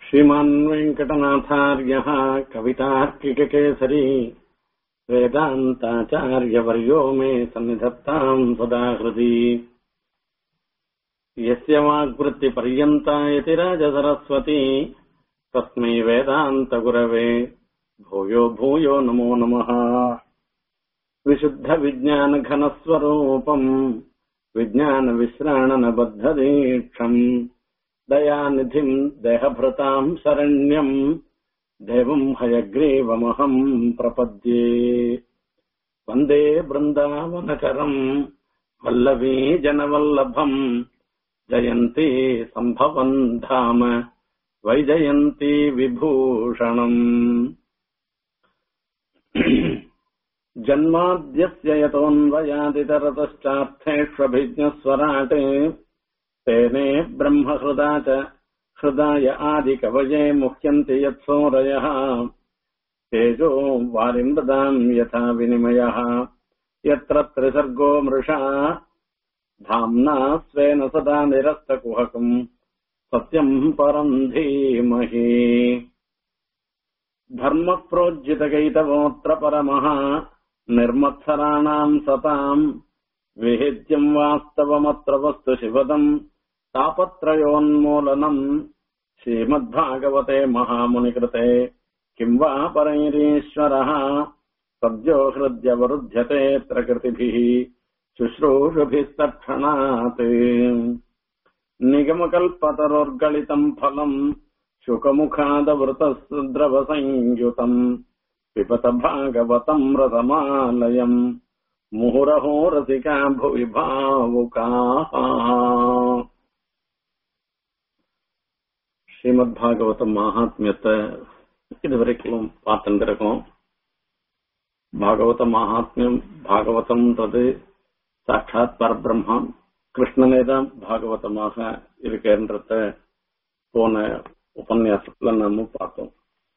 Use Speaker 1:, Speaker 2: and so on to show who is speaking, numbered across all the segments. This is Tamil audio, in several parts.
Speaker 1: श्रीमान् वेङ्कटनाथार्यः कवितार्किककेसरी वेदान्ताचार्यवर्यो मे सन्निधत्ताम् सदा हृदि यस्य वाग्वृत्तिपर्यन्ता यतिराजसरस्वती तस्मै वेदान्तगुरवे भूयो भूयो नमो नमः विशुद्धविज्ञानघनस्वरूपम् विज्ञानविश्राणनबद्धदीक्षम् दयानिधिम् देहभृताम् शरण्यम् देवम् हयग्रीवमहम् प्रपद्ये वन्दे बृन्दावनकरम् वल्लवी जनवल्लभम् जयन्ती सम्भवन् धाम वैजयन्ती विभूषणम् जन्माद्यस्य यतोऽन्वयादितरतश्चार्थेष्वभिज्ञस्वराटे तेने ब्रह्महृदा च हृदाय आदिकवये मुह्यन्ति यत्सोरयः तेजो वारिमृदाम् यथा विनिमयः यत्र त्रिसर्गो मृषा धाम्ना स्वेन सदा निरस्तकुहकम् सत्यम् परम् धीमहि धर्मप्रोज्जितकैतवोऽत्र परमः निर्मत्सराणाम् सताम् विहित्यम् वास्तवमत्र वस्तु शिवदम् तापत्रयोन्मूलनम् श्रीमद्भागवते महामुनिकृते किम् वा परैरीश्वरः सद्यो हृद्यवरुध्यते प्रकृतिभिः शुश्रूषुभिस्तक्षणात् निगमकल्पतरोर्गलितम् फलम् शुकमुखादवृतद्रवसंयुतम् पिबत भागवतम् रसमालयम् मुहुरहो रसिका भुवि भावुकाः ஸ்ரீமத் பாகவதம் மகாத்மியத்தை இதுவரைக்கும் பார்த்துட்டு இருக்கோம் பாகவத மகாத்மியம் பாகவதம்ன்றது சாட்சாத் பரபிரம்மம் கிருஷ்ணனே தான் பாகவதமாக இருக்கின்றத போன உபன்யாசத்துல நாம பார்த்தோம்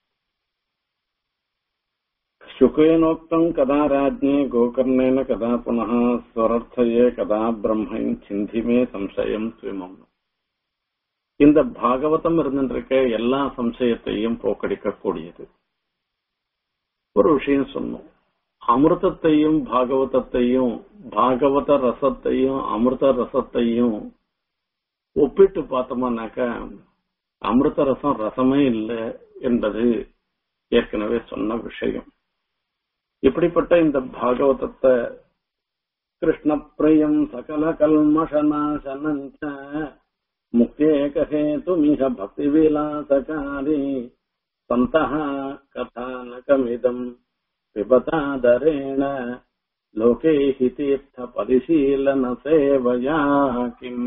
Speaker 1: शुकेनोक्तम् कदा राज्ञे गोकर्णेन कदा पुनः स्वरर्थये कदा பிரம்மன் சிந்திமே சம்சயம் துவமம் இந்த பாகவதம் இருந்திருக்க எல்லா சம்சயத்தையும் போக்கடிக்க கூடியது ஒரு விஷயம் சொன்னோம் அமிர்தத்தையும் பாகவதத்தையும் பாகவத ரசத்தையும் அமிர்த ரசத்தையும் ஒப்பிட்டு பார்த்தோம்னாக்கா அமிர்த ரசம் ரசமே இல்லை என்பது ஏற்கனவே சொன்ன விஷயம் இப்படிப்பட்ட இந்த பாகவதத்தை கிருஷ்ண பிரியம் சகல கல்மஷநாசனஞ்ச முக்தேகஹேதுமிக பக்தி விலாசகாரி சந்தः கதானகமிதம் பிபதாதரேண லோகே ஹி தீர்த்த பரிசீலன சேவையா கிம்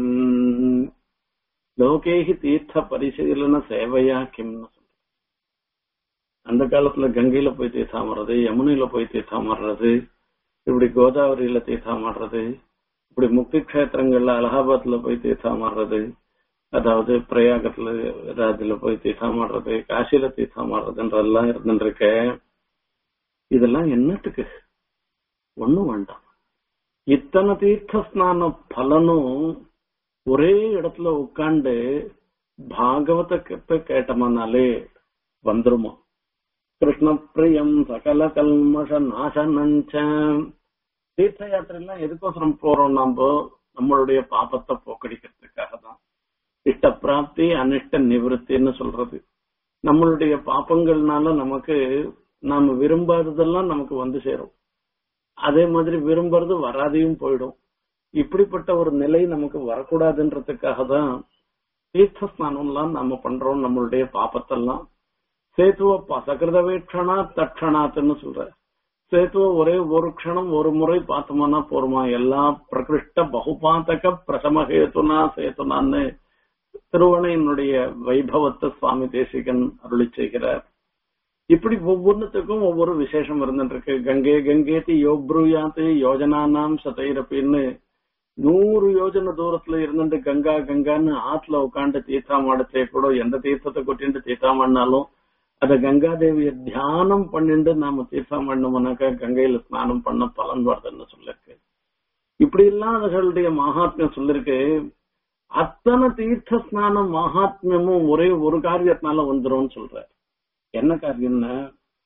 Speaker 1: லோகே ஹி தீர்த்த பரிசீலன சேவையா கிம்னு அந்த காலத்துல கங்கையில போய் தீர்த்தாமறது யமுனையில போய் தீர்த்தாமறது இப்படி கோதாவரியில தீர்த்தாமறது இப்படி முக்தி கஷேத்திரங்கள்ல அலகாபாத்ல போய் தீர்த்தாமறது அதாவது பிரயாகத்துல ராஜ்ல போய் தீர்த்தாமறது காசியில தீர்த்தாமறதுன்றதெல்லாம் இருந்துருக்க இதெல்லாம் என்னத்துக்கு ஒண்ணும் வேண்டாம் இத்தனை தீர்த்த ஸ்நான பலனும் ஒரே இடத்துல உட்காண்டு பாகவதத்தை கேட்டோம்னாலே வந்துருமா கிருஷ்ண பிரியம் சகல கல்மஷ நாசனஞ்ச தீர்த்த யாத்திரைலாம் எதுக்கோசரம் போறோம் நாம நம்மளுடைய பாபத்தை போக்கடிக்கிறதுக்காக தான் இஷ்ட பிராப்தி அனிஷ்ட நிவர்த்தின்னு சொல்றது நம்மளுடைய பாப்பங்கள்னால நமக்கு நாம விரும்பாததெல்லாம் நமக்கு வந்து சேரும் அதே மாதிரி விரும்புறது வராதையும் போயிடும் இப்படிப்பட்ட ஒரு நிலை நமக்கு வரக்கூடாதுன்றதுக்காக தான் தீர்த்த ஸ்நானம்லாம் நாம பண்றோம் நம்மளுடைய பாப்பத்தெல்லாம் சேத்துவ சகிருதவேட்சணா தட்சணாத்துன்னு சொல்ற சேத்துவ ஒரே ஒரு க்ஷணம் ஒரு முறை பார்த்தோம்னா போருமா எல்லா பிரகிருஷ்ட பகுபாத்தக பிரசமஹேத்துனா சேத்துனான்னு திருவணையினுடைய வைபவத்தை சுவாமி தேசிகன் அருளி செய்கிறார் இப்படி ஒவ்வொன்றுத்துக்கும் ஒவ்வொரு விசேஷம் இருந்துட்டு இருக்கு கங்கே கங்கேதி யோப்ரூயாத்து யோஜனானாம் சதைரப்பின்னு நூறு யோஜனை தூரத்துல இருந்துட்டு கங்கா கங்கான்னு ஆத்துல உட்காந்து தீர்த்தாமாடத்தே கூட எந்த தீர்த்தத்தை கொட்டிட்டு தீர்த்தாமாடினாலும் அத கங்காதேவிய தியானம் பண்ணிட்டு நாம தீர்த்தம் பண்ணோம்னாக்கா கங்கையில ஸ்நானம் பண்ண பலன் வருதுன்னு சொல்லிருக்கு இப்படி எல்லாம் அதுகளுடைய மகாத்மியம் சொல்லிருக்கு அத்தனை தீர்த்த ஸ்நானம் மகாத்மியமும் ஒரே ஒரு காரியத்தினால வந்துரும் சொல்ற என்ன காரியம்னா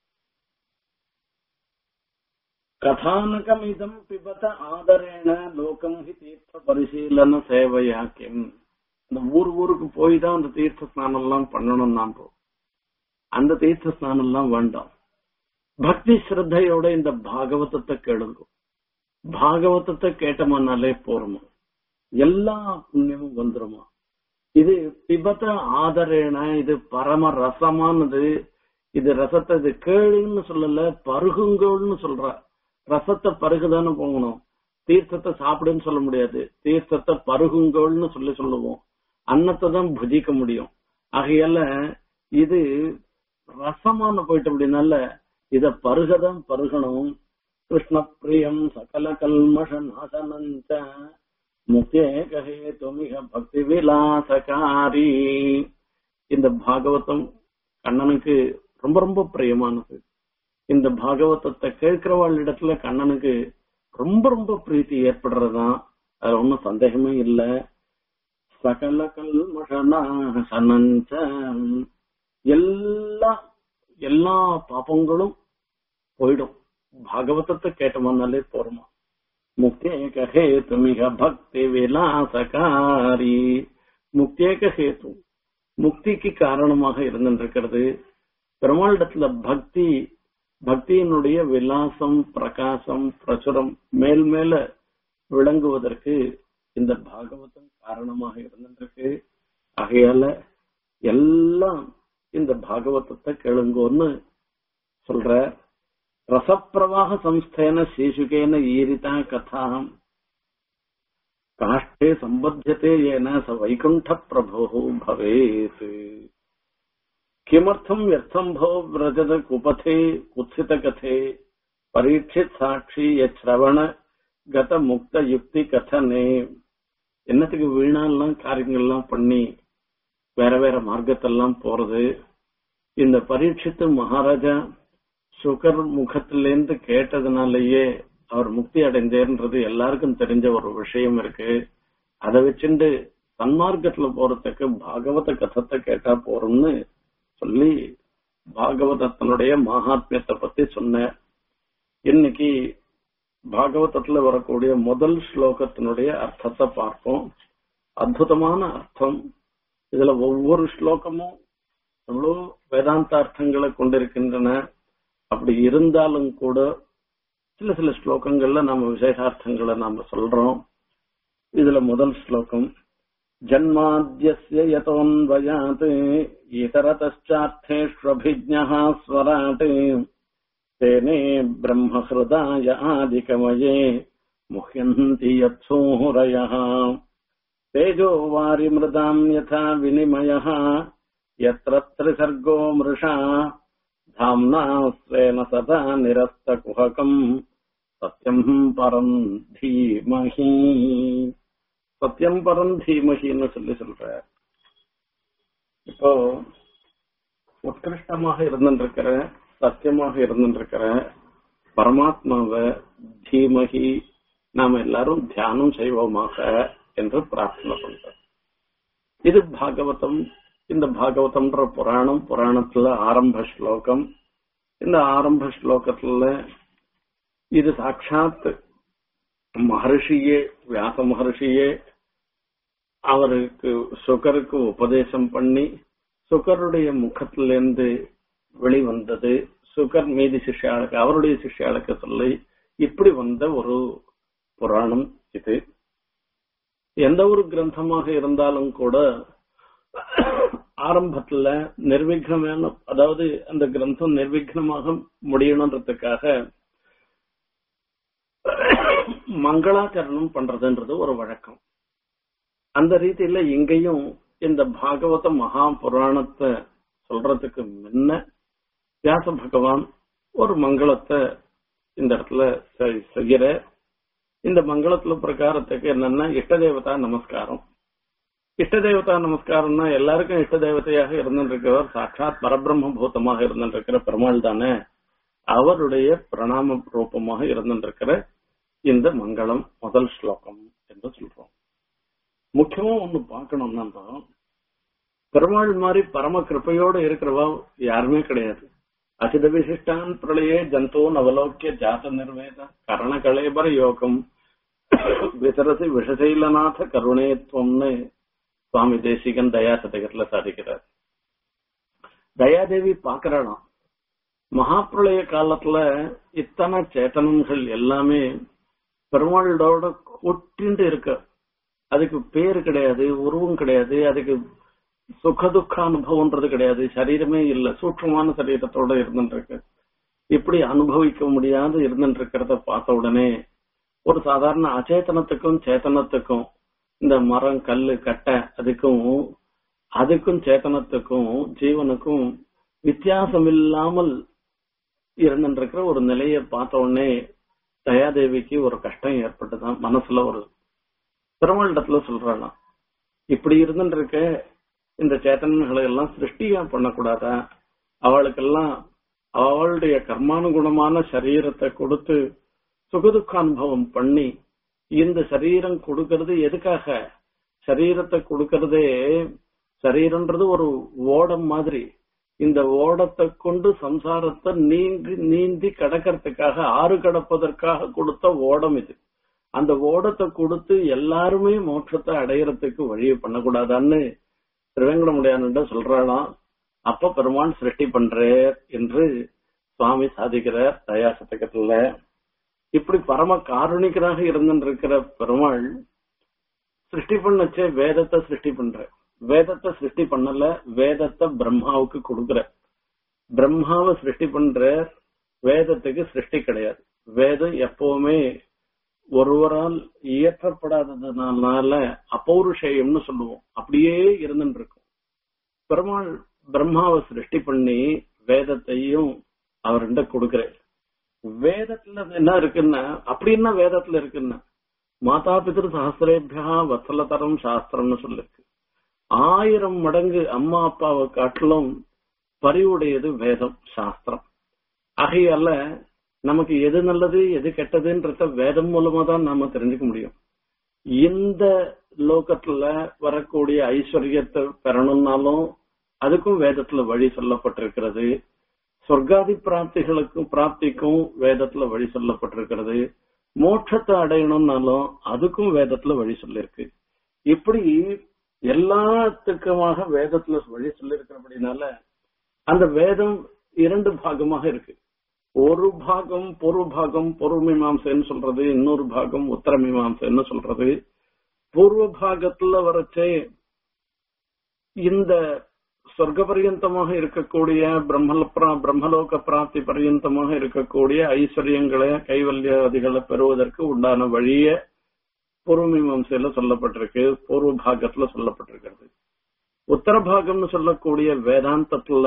Speaker 1: கதானகமிதம் பிபத ஆதரேன லோகம் ஹி தீர்த்த பரிசீலன சேவையா கிம் இந்த ஊர் ஊருக்கு போய் தான் அந்த தீர்த்த ஸ்நானம் எல்லாம் பண்ணணும் நாம அந்த தீர்த்த ஸ்நானம் எல்லாம் வேண்டாம் பக்தி ஸ்ரத்தையோட இந்த பாகவதத்தை கேளுங்க பாகவதத்தை கேட்டோம்னாலே போறோமா எல்லா புண்ணியமும் வந்துருமா இது பிபத ஆதரேன இது பரம ரசமானது இது ரசத்தை இது கேளுன்னு சொல்லல பருகுங்கோள்னு சொல்ற ரசத்தை பருகுதானே போகணும் தீர்த்தத்தை சாப்பிடுன்னு சொல்ல முடியாது தீர்த்தத்தை பருகுங்கோள்னு சொல்லி சொல்லுவோம் அன்னத்தை தான் புஜிக்க முடியும் ஆகையால இது ரசமான போயிட்டு அப்படின்னால இத பருகதான் பருகணும் கிருஷ்ண பிரியம் சகல கல்மஷ நாசனஞ்ச முக்கிய துமிக பக்தி விலாசகாரி இந்த பாகவதம் கண்ணனுக்கு ரொம்ப ரொம்ப பிரியமானது இந்த பாகவதத்தை கேட்கிறவாள் இடத்துல கண்ணனுக்கு ரொம்ப ரொம்ப பிரீத்தி ஏற்படுறதுதான் அதுல ஒன்னும் சந்தேகமே இல்ல சகல கல்மஷனாசனஞ்ச எல்லா எல்லா பாபங்களும் போயிடும் பாகவதத்தை கேட்டோம்னாலே போறோமா முக்தேக ஹேத்து மிக பக்தி விலாசகாரி முக்தேக ஹேத்து முக்திக்கு காரணமாக இருந்திருக்கிறது பெருமாளிடத்துல பக்தி பக்தியினுடைய விலாசம் பிரகாசம் பிரசுரம் மேல் மேல விளங்குவதற்கு இந்த பாகவதம் காரணமாக இருந்திருக்கு ஆகையால எல்லாம் இந்த பாகவதத்தை கேளுங்கோன்னு சொல்ற ரசப்பிரவாக சம்ஸ்தேன சீசுகேன ஈரிதா கதாம் காஷ்டே சம்பத்தியதே ஏன ச வைகுண்ட பிரபோ பவேத் किमर्थम व्यर्थम भव व्रजत कुपथे कुत्सित कथे परीक्षित சாட்சி श्रवण கத முக்த யுக்தி கதனே என்னத்துக்கு வீணாலாம் காரியங்கள்லாம் பண்ணி வேற வேற மார்க்கத்தெல்லாம் போறது இந்த பரீட்சித்து மகாராஜா சுகர் முகத்திலேருந்து கேட்டதுனாலயே அவர் முக்தி அடைந்தேன்றது எல்லாருக்கும் தெரிஞ்ச ஒரு விஷயம் இருக்கு அதை வச்சுட்டு சன்மார்க்கத்துல போறதுக்கு பாகவத கதத்தை கேட்டா போறோம்னு சொல்லி பாகவதத்தினுடைய மகாத்மியத்தை பத்தி சொன்ன இன்னைக்கு பாகவதத்துல வரக்கூடிய முதல் ஸ்லோகத்தினுடைய அர்த்தத்தை பார்ப்போம் அற்புதமான அர்த்தம் இதுல ஒவ்வொரு ஸ்லோகமும் எவ்வளவு வேதாந்த அர்த்தங்களை கொண்டிருக்கின்றன அப்படி இருந்தாலும் கூட சில சில ஸ்லோகங்கள்ல நம்ம விசேஷார்த்தங்களை நாம சொல்றோம் இதுல முதல் ஸ்லோகம் जन्माद्यस्य यतोऽन्वयात् इतरतश्चार्थेष्वभिज्ञः स्वराट् तेने ब्रह्महृदाय आदिकमये मुह्यन्ति यत्सूरयः तेजो वारिमृदाम् यथा विनिमयः यत्र त्रिसर्गो मृषा धाम्ना स्वेन सदा निरस्तकुहकम् सत्यम् परम् धीमहि சத்தியம் பரம் தீமகின்னு சொல்லி சொல்ற இப்போ உத்கிருஷ்டமாக இருந்திருக்கிற சத்தியமாக இருந்திருக்கிற பரமாத்மாவை தீமகி நாம எல்லாரும் தியானம் செய்வோமாக என்று பிரார்த்தனை பண்றோம் இது பாகவதம் இந்த பாகவதம்ன்ற புராணம் புராணத்துல ஆரம்ப ஸ்லோகம் இந்த ஆரம்ப ஸ்லோகத்துல இது சாட்சாத் மகர்ஷியே வியாச மகர்ஷியே அவருக்கு சுகருக்கு உபதேசம் பண்ணி சுகருடைய முகத்திலிருந்து வெளிவந்தது சுகர் மீதி சிஷ்யாளுக்கு அவருடைய சிஷ்யாளுக்கு சொல்லி இப்படி வந்த ஒரு புராணம் இது எந்த ஒரு கிரந்தமாக இருந்தாலும் கூட ஆரம்பத்துல நிர்விக்னமான அதாவது அந்த கிரந்தம் நிர்விக்னமாக முடியணுன்றதுக்காக மங்களாச்சரணம் பண்றதுன்றது ஒரு வழக்கம் அந்த ரீதியில இங்கேயும் இந்த பாகவத மகா புராணத்தை சொல்றதுக்கு முன்ன வியாச பகவான் ஒரு மங்களத்தை இந்த இடத்துல செய்யற இந்த மங்களத்துல பிரகாரத்துக்கு என்னன்னா இஷ்ட தேவதா நமஸ்காரம் இஷ்ட தேவதா நமஸ்காரம்னா எல்லாருக்கும் இஷ்ட தேவதையாக இருந்திருக்கிறவர் சாட்சாத் பரபிரம்ம பூதமாக இருந்திருக்கிற பெருமாள் தானே அவருடைய பிரணாம ரூபமாக இருந்திருக்கிற இந்த மங்களம் முதல் ஸ்லோகம் என்று சொல்றோம் முக்கியமா ஒண்ணு பார்க்கணும்னா தான் பெருமாள் மாதிரி பரம கிருப்பையோட இருக்கிறவா யாருமே கிடையாது அசித விசிஷ்டான் பிரளயே ஜந்தோ நவலோக்கிய ஜாத நிர்வேத கரண கலேபர யோகம் விசரசி விஷசைலநாத கருணேத்வம்னு சுவாமி தேசிகன் தயா சதகத்துல சாதிக்கிறார் தயாதேவி பாக்குறாளாம் மகாபிரளய காலத்துல இத்தனை சேத்தனங்கள் எல்லாமே பெருமாளோட ஒட்டிண்டு இருக்க அதுக்கு பேர் கிடையாது உருவம் கிடையாது அதுக்கு சுக துக்க அனுபவம்ன்றது கிடையாது சரீரமே இல்ல சூட்சமான சரீரத்தோட இருந்துருக்கு இப்படி அனுபவிக்க முடியாது இருந்துட்டு இருக்கிறத பார்த்த உடனே ஒரு சாதாரண அச்சேதனத்துக்கும் சேத்தனத்துக்கும் இந்த மரம் கல்லு கட்டை அதுக்கும் அதுக்கும் சேத்தனத்துக்கும் ஜீவனுக்கும் வித்தியாசம் இல்லாமல் இருந்துருக்கிற ஒரு நிலையை பார்த்த உடனே தயாதேவிக்கு ஒரு கஷ்டம் ஏற்பட்டுதான் மனசுல ஒரு பெருமாளிடத்துல சொல்றாளாம் இப்படி இருந்துருக்க இந்த சேத்தனங்களை எல்லாம் சிருஷ்டியா பண்ணக்கூடாதா அவளுக்கெல்லாம் அவளுடைய கர்மானுகுணமான சரீரத்தை கொடுத்து சுகதுக்க அனுபவம் பண்ணி இந்த சரீரம் கொடுக்கறது எதுக்காக சரீரத்தை கொடுக்கறதே சரீரம்ன்றது ஒரு ஓடம் மாதிரி இந்த ஓடத்தை கொண்டு சம்சாரத்தை நீங்கி நீந்தி கடக்கிறதுக்காக ஆறு கடப்பதற்காக கொடுத்த ஓடம் இது அந்த ஓடத்தை கொடுத்து எல்லாருமே மோட்சத்தை அடையறதுக்கு வழியை பண்ணக்கூடாதான்னு திருவேங்கடமுடியான்ட சொல்றாளாம் அப்ப பெருமான் சிருஷ்டி பண்றார் என்று சுவாமி சாதிக்கிறார் தயா சதகத்துல இப்படி பரம காருணிகராக இருந்திருக்கிற பெருமாள் சிருஷ்டி பண்ணச்சே வேதத்தை சிருஷ்டி பண்ற வேதத்தை சிருஷ்டி பண்ணல வேதத்தை பிரம்மாவுக்கு கொடுக்குற பிரம்மாவை சிருஷ்டி பண்ற வேதத்துக்கு சிருஷ்டி கிடையாது வேதம் எப்பவுமே ஒருவரால் இயற்றப்படாததுனால அப்பௌருஷயம்னு சொல்லுவோம் அப்படியே இருந்துட்டு இருக்கும் பெருமாள் பிரம்மாவை சிருஷ்டி பண்ணி வேதத்தையும் அவர்கிட்ட கொடுக்கிறார் வேதத்துல என்ன இருக்குன்னா அப்படி என்ன வேதத்துல இருக்குன்னா மாதா பிதிரு சஹசிரேபியா வத்சலதரம் சாஸ்திரம்னு சொல்லிருக்கு ஆயிரம் மடங்கு அம்மா அப்பாவை காட்டிலும் பரிவுடையது வேதம் சாஸ்திரம் ஆகையால நமக்கு எது நல்லது எது கெட்டதுன்றத வேதம் மூலமா தான் நாம தெரிஞ்சுக்க முடியும் இந்த லோகத்துல வரக்கூடிய ஐஸ்வர்யத்தை பெறணும்னாலும் அதுக்கும் வேதத்துல வழி சொல்லப்பட்டிருக்கிறது சொர்க்காதி பிராப்திகளுக்கும் பிராப்திக்கும் வேதத்துல வழி சொல்லப்பட்டிருக்கிறது மோட்சத்தை அடையணும்னாலும் அதுக்கும் வேதத்துல வழி சொல்லிருக்கு இப்படி எல்லாத்துக்குமாக வேதத்துல வழி சொல்லிருக்கிறபடினால அந்த வேதம் இரண்டு பாகமாக இருக்கு ஒரு பாகம் பொரு பாகம் பொருள் மீமாம்சைன்னு சொல்றது இன்னொரு பாகம் உத்தர மீமாம்சைன்னு சொல்றது பூர்வ பாகத்துல வரச்சே இந்த சொர்க்க பரியந்தமாக இருக்கக்கூடிய பிரம்மல பிரம்மலோக பிராப்தி பரியந்தமாக இருக்கக்கூடிய ஐஸ்வர்யங்களை கைவல்யாதிகளை பெறுவதற்கு உண்டான வழிய பூர்வமீமாசையில சொல்லப்பட்டிருக்கு பூர்வ பாகத்துல சொல்லப்பட்டிருக்கிறது உத்தர பாகம்னு சொல்லக்கூடிய வேதாந்தத்துல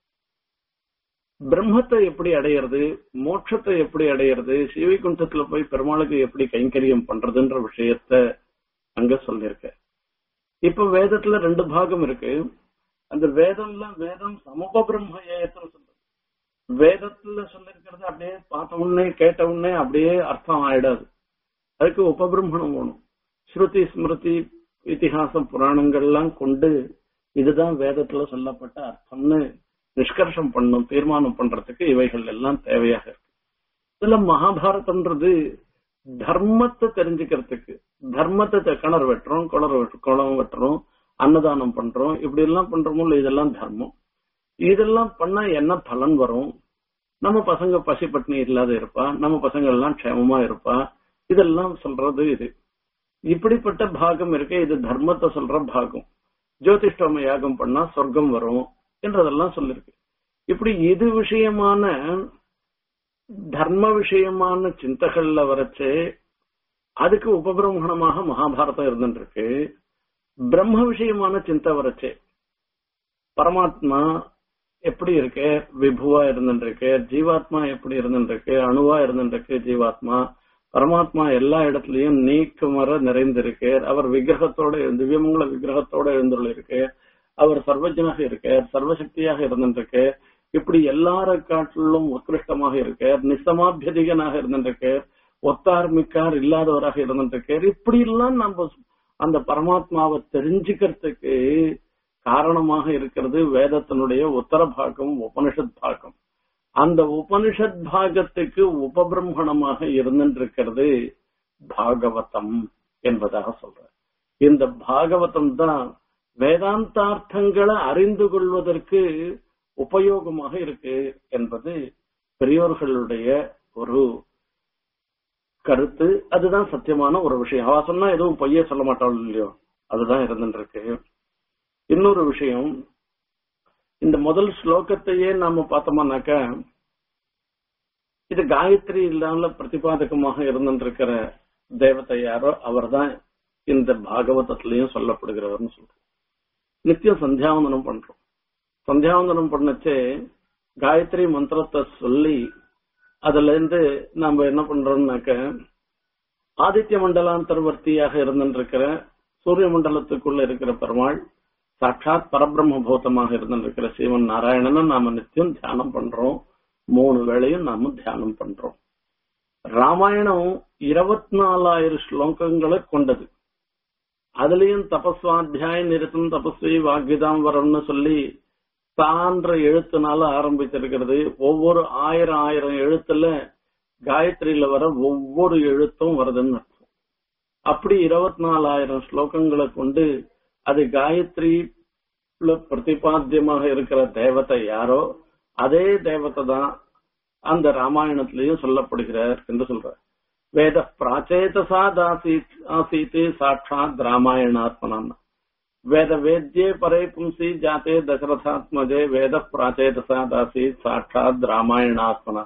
Speaker 1: பிரம்மத்தை எப்படி அடையிறது மோட்சத்தை எப்படி அடையிறது சிவைகுண்டத்துல போய் பெருமாளுக்கு எப்படி கைங்கரியம் பண்றதுன்ற விஷயத்த அங்க சொல்லியிருக்க இப்ப வேதத்துல ரெண்டு பாகம் இருக்கு அந்த வேதம்ல வேதம் சமூக பிரம்ம ஏயத்துல சொல்றது வேதத்துல சொல்லிருக்கிறது அப்படியே பார்த்த உடனே கேட்ட உடனே அப்படியே அர்த்தம் ஆயிடாது அதுக்கு உபபிரம்மணம் வேணும் ஸ்ருதி ஸ்மிருதி இத்திஹாசம் புராணங்கள்லாம் கொண்டு இதுதான் வேதத்துல சொல்லப்பட்ட அர்த்தம்னு நிஷ்கர்ஷம் பண்ணும் தீர்மானம் பண்றதுக்கு இவைகள் எல்லாம் தேவையாக இருக்கு இதுல மகாபாரதம்ன்றது தர்மத்தை தெரிஞ்சுக்கிறதுக்கு தர்மத்தை கிணறு வெட்டுறோம் குளர் குளம் வெட்டுறோம் அன்னதானம் பண்றோம் இப்படி எல்லாம் பண்றோமோ இதெல்லாம் தர்மம் இதெல்லாம் பண்ணா என்ன பலன் வரும் நம்ம பசங்க பசி பட்டினி இல்லாத இருப்பா நம்ம பசங்க எல்லாம் க்ஷேமமா இருப்பா இதெல்லாம் சொல்றது இது இப்படிப்பட்ட பாகம் இருக்கு இது தர்மத்தை சொல்ற பாகம் ஜோதிஷ்டோம யாகம் பண்ணா சொர்க்கம் வரும் என்றதெல்லாம் சொல்லிருக்கு இப்படி இது விஷயமான தர்ம விஷயமான சிந்தகள்ல வரைச்சு அதுக்கு உபபிரமணமாக மகாபாரதம் இருந்துருக்கு பிரம்ம விஷயமான சிந்தை வரைச்சு பரமாத்மா எப்படி இருக்கு விபுவா இருந்துருக்கு ஜீவாத்மா எப்படி இருந்துருக்கு அணுவா இருந்துருக்கு ஜீவாத்மா பரமாத்மா எல்லா இடத்துலயும் நீக்குமர நிறைந்திருக்கு அவர் விக்கிரகத்தோட திவ்யமங்கல விக்கிரகத்தோட எழுந்துள்ளிருக்கு அவர் சர்வஜனாக இருக்கார் சர்வசக்தியாக இருந்துருக்கு இப்படி எல்லார காட்டிலும் உத்கிருஷ்டமாக இருக்கார் நிசமாபியதிகனாக இருந்துருக்கு ஒத்தார் மிக்கார் இல்லாதவராக இருந்துருக்கார் இப்படி எல்லாம் நம்ம அந்த பரமாத்மாவை தெரிஞ்சுக்கிறதுக்கு காரணமாக இருக்கிறது வேதத்தினுடைய உத்தர பாகம் உபனிஷத் பாகம் அந்த உபனிஷத் பாகத்துக்கு உபபிரம்மணமாக இருந்திருக்கிறது பாகவதம் என்பதாக சொல்ற இந்த பாகவதம் தான் வேதாந்தார்த்தங்களை அறிந்து கொள்வதற்கு உபயோகமாக இருக்கு என்பது பெரியோர்களுடைய ஒரு கருத்து அதுதான் சத்தியமான ஒரு விஷயம் அவ சொன்னா எதுவும் பொய்ய சொல்ல மாட்டாள் இல்லையோ அதுதான் இருந்துருக்கு இன்னொரு விஷயம் இந்த முதல் ஸ்லோகத்தையே நாம பார்த்தோம்னாக்க இது காயத்ரி இல்லாம பிரதிபாதகமாக இருந்திருக்கிற தேவதை யாரோ அவர்தான் இந்த பாகவதத்திலையும் சொல்லப்படுகிறவர்னு சொல்றோம் நித்தியம் சந்தியாவந்தனம் பண்றோம் சந்தியாவந்தனம் பண்ணச்சே காயத்ரி மந்திரத்தை சொல்லி அதுல இருந்து நாம என்ன பண்றோம்னாக்க ஆதித்ய மண்டலாந்தர்வர்த்தியாக இருந்திருக்கிற சூரிய மண்டலத்துக்குள்ள இருக்கிற பெருமாள் சாட்சாத் பரபிரம்ம பூதமாக இருந்திருக்கிற சிவன் நாராயணனை நாம நித்தியம் தியானம் பண்றோம் மூணு வேளையும் நாம தியானம் பண்றோம் ராமாயணம் இருபத்தி நாலாயிரம் ஸ்லோகங்களை கொண்டது அதுலயும் தபஸ்வாத்தியாய நிறுத்தம் தபஸ்வி வாக்கிதாம் வரம்னு சொல்லி தான்ற எழுத்துனால ஆரம்பிச்சிருக்கிறது ஒவ்வொரு ஆயிரம் ஆயிரம் எழுத்துல காயத்ரியில வர ஒவ்வொரு எழுத்தும் வருதுன்னு அர்த்தம் அப்படி இருபத்தி நாலாயிரம் ஸ்லோகங்களை கொண்டு அது காயத்ரி பிரதிபாத்தியமாக இருக்கிற தேவதை யாரோ அதே தேவதை தான் அந்த ராமாயணத்திலையும் சொல்லப்படுகிறார் என்று சொல்ற வேத பிராச்சேதசா தாசீத் ஆசீத் சாட்சாத் ராமாயணாத்மனான் வேத வேத்யே பரே பும்சி ஜாத்தே தசரதாத்மஜே வேத பிராச்சேதசா தாசீத் சாட்சாத் ராமாயணாத்மனா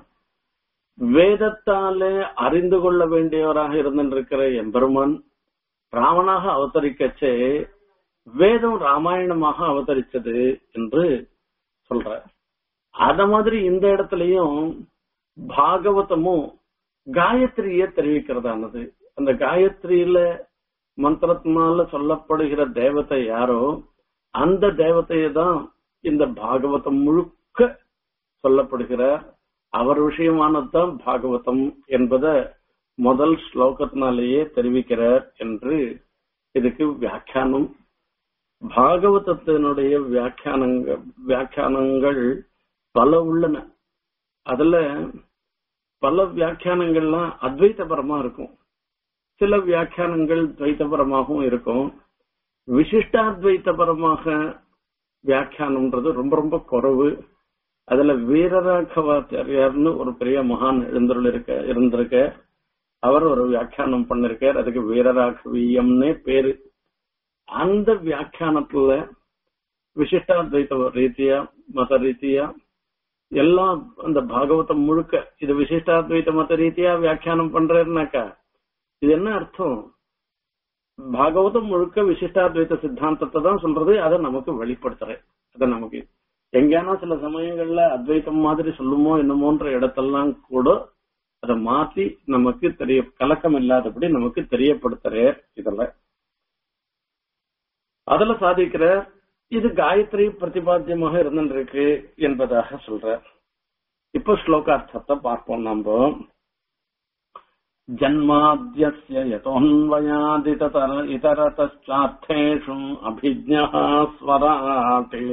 Speaker 1: வேதத்தாலே அறிந்து கொள்ள வேண்டியவராக இருந்திருக்கிற எம்பெருமான் ராமனாக அவதரிக்கச்சே வேதம் ராமாயணமாக அவதரிச்சது என்று சொல்ற அத மாதிரி இந்த இடத்துலயும் பாகவதமும் காயத்ரிய தெரிவிக்கிறதானது அந்த காயத்ரியில மந்திரத்தினால சொல்லப்படுகிற தேவதை யாரோ அந்த தேவதையை தான் இந்த பாகவதம் முழுக்க சொல்லப்படுகிறார் அவர் விஷயமானதுதான் பாகவதம் என்பதை முதல் ஸ்லோகத்தினாலேயே தெரிவிக்கிறார் என்று இதுக்கு வியாக்கியானம் பாகவதத்தினுடைய வியாக்கியானங்கள் வியாக்கியானங்கள் பல உள்ளன அதுல பல வியாக்கியானங்கள்லாம் அத்வைத்தபரமா இருக்கும் சில வியாக்கியானங்கள் துவைத்தபரமாகவும் இருக்கும் விசிஷ்டாத்வைத்தபரமாக வியாக்கியானம்ன்றது ரொம்ப ரொம்ப குறைவு அதுல வீரராகவாச்சாரியார்னு ஒரு பெரிய மகான் எழுந்தருள் இருக்க இருந்திருக்க அவர் ஒரு வியாக்கியானம் பண்ணிருக்கார் அதுக்கு வீரராகவியம்னே பேரு அந்த வியாக்கியானத்துல விசிஷ்டாத்வைத்த ரீதியா மத ரீதியா எல்லாம் அந்த பாகவதம் முழுக்க இது விசிஷ்டாத்வைத்த மத ரீதியா வியாக்கியானம் பண்றேன்னாக்கா இது என்ன அர்த்தம் பாகவதம் முழுக்க விசிஷ்டாத்வைத்த சித்தாந்தத்தை தான் சொல்றது அதை நமக்கு வெளிப்படுத்துறேன் அதை நமக்கு எங்கேனா சில சமயங்கள்ல அத்வைத்தம் மாதிரி சொல்லுமோ என்னமோன்ற இடத்தெல்லாம் கூட அதை மாத்தி நமக்கு தெரிய கலக்கம் இல்லாதபடி நமக்கு தெரியப்படுத்துறே இதுல அதுல சாதிக்கிற இது காயத்ரி பிரதிபாத்தியமாக இருந்திருக்கு என்பதாக சொல்ற இப்ப ஸ்லோகார்த்தத்தை பார்ப்போம் நம்ம ஜன்மாத்யஸ்ய யதோன்வயாதிதர இதரதார்த்தேஷு அபிஜ்ஞா ஸ்வராட்டே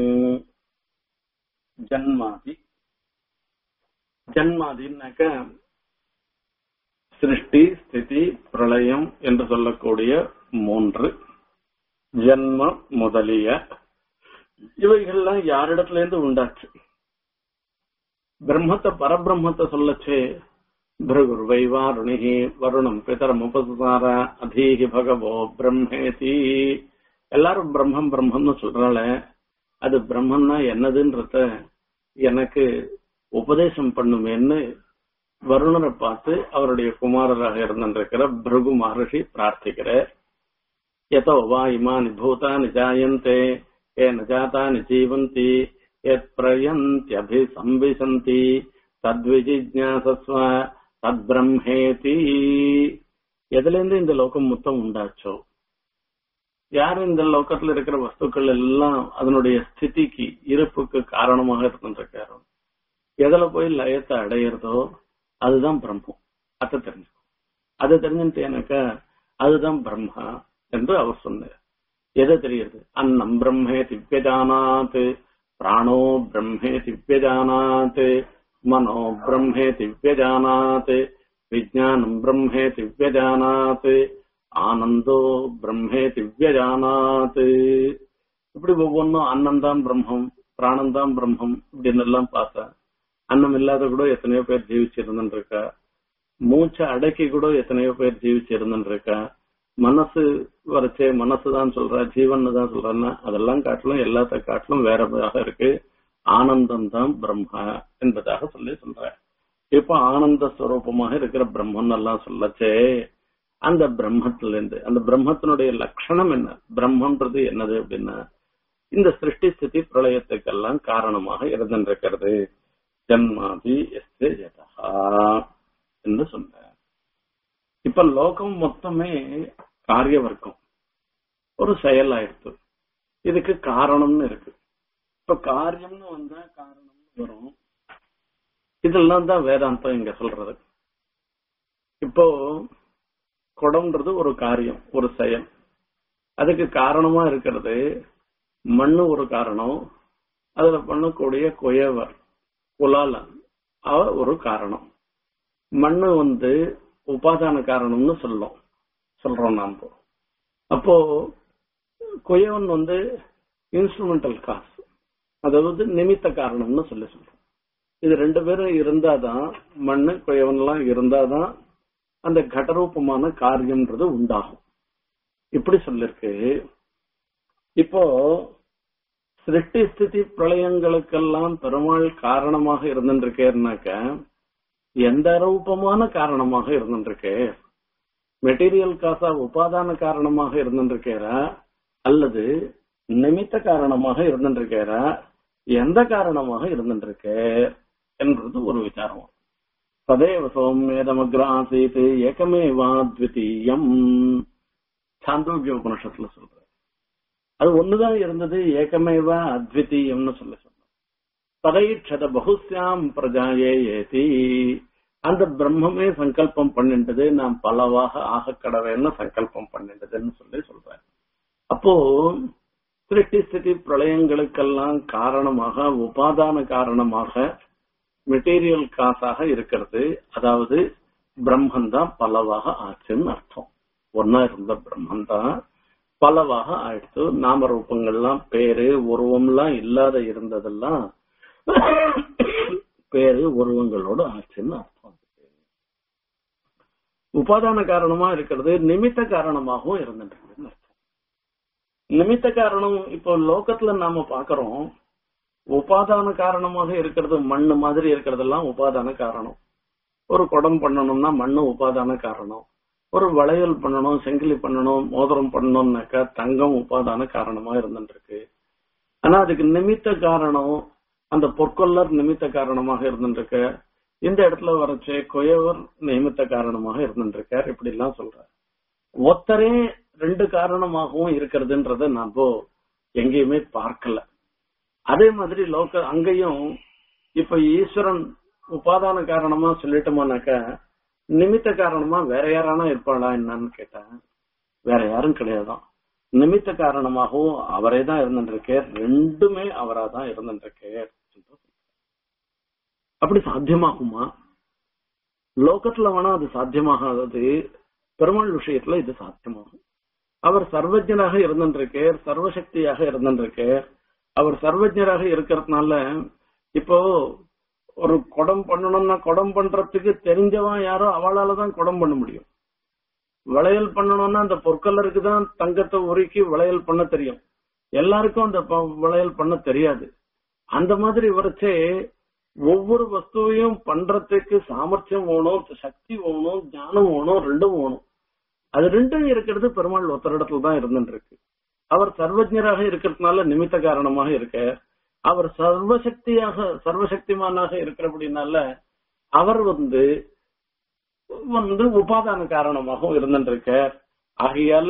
Speaker 1: ஜன்மாதி ஜன்மாதின்னாக்க சிருஷ்டி ஸ்திதி பிரளயம் என்று சொல்லக்கூடிய மூன்று ஜன்ம முதலிய இவைகள்லாம் யாரிடத்துல இருந்து உண்டாச்சு பிரம்மத்தை பரபிரம்மத்தை சொல்லச்சே பிருகுர்வை வாருணிகி வருணம் பிதரம் உபசார அதீகி பகவோ பிரம்மேதி எல்லாரும் பிரம்மம் பிரம்மம்னு சொல்றால அது பிரம்மன்னா என்னதுன்றத எனக்கு உபதேசம் பண்ணுமேன்னு வருணரை பார்த்து அவருடைய குமாரராக இருந்திருக்கிற பிருகு மகர்ஷி பிரார்த்திக்கிறார் यतो वा इमानि भूतानि जायन्ते ये न जातानि जीवन्ति यत्प्रयन्त्यभिसंविशन्ति தத்விஜிஜாசஸ்வ தத்பிரம்மேதி எதுல இருந்து இந்த லோகம் மொத்தம் உண்டாச்சோ யார் இந்த லோகத்துல இருக்கிற வஸ்துக்கள் எல்லாம் அதனுடைய ஸ்திதிக்கு இருப்புக்கு காரணமாக இருந்திருக்காரோ எதுல போய் லயத்தை அடையிறதோ அதுதான் பிரம்மம் அதை தெரிஞ்சுக்கும் அதை தெரிஞ்சுட்டேனாக்கா அதுதான் பிரம்மா என்று அவர் சொன்னார் எது தெரியுது அன்னம் பிரம்மே திவ்யஜானாத் பிராணோ பிரம்மே திவ்யஜானாத் மனோ பிரம்மே திவ்யஜானாத் விஜயானம் பிரம்மே திவ்யஜானாத் ஆனந்தோ பிரம்மே திவ்யஜானாத் இப்படி ஒவ்வொன்றும் அன்னம்தான் பிரம்மம் பிராணம்தான் பிரம்மம் இப்படின்னு எல்லாம் பார்த்தா அன்னம் இல்லாத கூட எத்தனையோ பேர் ஜீவிச்சிருந்துட்டு இருக்கா மூச்சை அடக்கி கூட எத்தனையோ பேர் ஜீவிச்சிருந்துட்டு இருக்கா மனசு வரைச்சே மனசுதான் சொல்றா ஜீவன் தான் சொல்றான்னா அதெல்லாம் காட்டிலும் எல்லாத்த காட்டிலும் வேறதாக இருக்கு ஆனந்தம் தான் பிரம்மா என்பதாக சொல்லி சொல்ற இப்ப ஆனந்த ஸ்வரூபமாக இருக்கிற பிரம்மன் எல்லாம் சொல்லச்சே அந்த பிரம்மத்துல இருந்து அந்த பிரம்மத்தினுடைய லட்சணம் என்ன பிரம்மன்றது என்னது அப்படின்னா இந்த சிருஷ்டி ஸ்திதி பிரளயத்துக்கெல்லாம் காரணமாக இருந்திருக்கிறது ஜன்மாதி எஸ்தே ஜதா என்று சொன்ன இப்ப லோகம் மொத்தமே காரிய வர்க்கம் ஒரு செயல் ஆயிடுத்து இதுக்கு காரணம்னு இருக்கு இப்ப காரியம்னு வந்தா காரணம்னு வரும் இதெல்லாம் தான் வேதாந்தம் இங்க சொல்றது இப்போ குடம்ன்றது ஒரு காரியம் ஒரு செயல் அதுக்கு காரணமா இருக்கிறது மண்ணு ஒரு காரணம் அதுல பண்ணக்கூடிய குயவர் குலாலன் அவ ஒரு காரணம் மண்ணு வந்து உபாதான காரணம்னு சொல்லும் சொல்றோம் நாம அப்போ குயவன் வந்து இன்ஸ்ட்ருமெண்டல் காசு அதாவது நிமித்த காரணம்னு சொல்லி சொல்றோம் இது ரெண்டு பேரும் இருந்தாதான் மண்ணு குயவன் எல்லாம் இருந்தாதான் அந்த கடரூபமான காரியம்ன்றது உண்டாகும் இப்படி சொல்லிருக்கு இப்போ சிருஷ்டி ஸ்திதி பிரளயங்களுக்கெல்லாம் பெருமாள் காரணமாக இருந்துருக்கேன்னாக்க எந்த ரூபமான காரணமாக இருந்துருக்கு மெட்டீரியல் காசா உபாதான காரணமாக இருந்துருக்கேரா அல்லது நிமித்த காரணமாக இருந்துருக்கேரா எந்த காரணமாக இருந்துருக்கு என்றது ஒரு விசாரம் ததேவ சௌமியதமக்ராசீத் ஏகமேவா த்விதீயம் சாந்தோக்கிய உபனிஷத்துல சொல்ற அது ஒண்ணுதான் இருந்தது ஏகமேவா அத்விதீயம்னு சொல்ல சொன்னோம் ததைட்சத பகுஸ்யாம் பிரஜாயே ஏதி அந்த பிரம்மமே சங்கல்பம் பண்ணிட்டது நாம் பலவாக ஆக கடவேன்னு சங்கல்பம் பண்ணிட்டதுன்னு சொல்லி சொல்றேன் அப்போ சிருஷ்டி ஸ்திதி பிரளயங்களுக்கெல்லாம் காரணமாக உபாதான காரணமாக மெட்டீரியல் காசாக இருக்கிறது அதாவது பிரம்மன் தான் பலவாக ஆச்சுன்னு அர்த்தம் ஒன்னா இருந்த பிரம்மன் தான் பலவாக ஆயிடுத்து நாம ரூபங்கள்லாம் பேரு உருவம்லாம் இல்லாத இருந்ததெல்லாம் பேரு உருவங்களோட ஆச்சுன்னு அர்த்தம் உபாதான காரணமா இருக்கிறது நிமித்த காரணமாகவும் இருந்துட்டு இருக்குன்னு அர்த்தம் நிமித்த காரணம் இப்போ லோகத்துல நாம பாக்குறோம் உபாதான காரணமாக இருக்கிறது மண்ணு மாதிரி இருக்கிறதெல்லாம் உபாதான காரணம் ஒரு குடம் பண்ணணும்னா மண்ணு உபாதான காரணம் ஒரு வளையல் பண்ணணும் செங்கிலி பண்ணணும் மோதிரம் பண்ணணும்னாக்கா தங்கம் உபாதான காரணமா இருந்துட்டு இருக்கு ஆனா அதுக்கு நிமித்த காரணம் அந்த பொற்கொல்லர் நிமித்த காரணமாக இருந்துட்டு இருக்கு இந்த இடத்துல வரச்சே கொயவர் நிமித்த காரணமாக இருந்துட்டு இருக்கார் இப்படி எல்லாம் சொல்றார் ஒத்தரே ரெண்டு காரணமாகவும் இருக்கிறதுன்றத நாம எங்கேயுமே பார்க்கல அதே மாதிரி லோக அங்கேயும் இப்ப ஈஸ்வரன் உபாதான காரணமா சொல்லிட்டோமானாக்கா நிமித்த காரணமா வேற யாரானா இருப்பாளா என்னன்னு கேட்டேன் வேற யாரும் கிடையாதான் நிமித்த காரணமாகவும் அவரே தான் இருந்துருக்கார் ரெண்டுமே அவரா தான் இருந்துருக்கார் அப்படி சாத்தியமாகுமா லோகத்துல வேணா அது சாத்தியமாகாதது பெருமாள் விஷயத்துல இது சாத்தியமாகும் அவர் சர்வஜனாக இருந்துருக்கார் சர்வசக்தியாக இருந்துருக்கார் அவர் சர்வஜராக இருக்கிறதுனால இப்போ ஒரு குடம் பண்ணணும்னா குடம் பண்றதுக்கு தெரிஞ்சவன் யாரோ அவளால தான் குடம் பண்ண முடியும் வளையல் பண்ணணும்னா அந்த பொற்கல்லருக்கு தான் தங்கத்தை உருக்கி வளையல் பண்ண தெரியும் எல்லாருக்கும் அந்த வளையல் பண்ண தெரியாது அந்த மாதிரி வரைச்சே ஒவ்வொரு வஸ்துவையும் பண்றதுக்கு சாமர்த்தியம் வேணும் சக்தி வேணும் ஞானம் வேணும் ரெண்டும் வேணும் அது ரெண்டும் இருக்கிறது பெருமாள் ஒத்தரிடத்துல தான் இருந்துட்டு இருக்கு அவர் சர்வஜராக இருக்கிறதுனால நிமித்த காரணமாக இருக்க அவர் சர்வசக்தியாக சர்வசக்திமானாக இருக்கிறபடினால அவர் வந்து வந்து உபாதான காரணமாகவும் இருந்துருக்க ஆகையால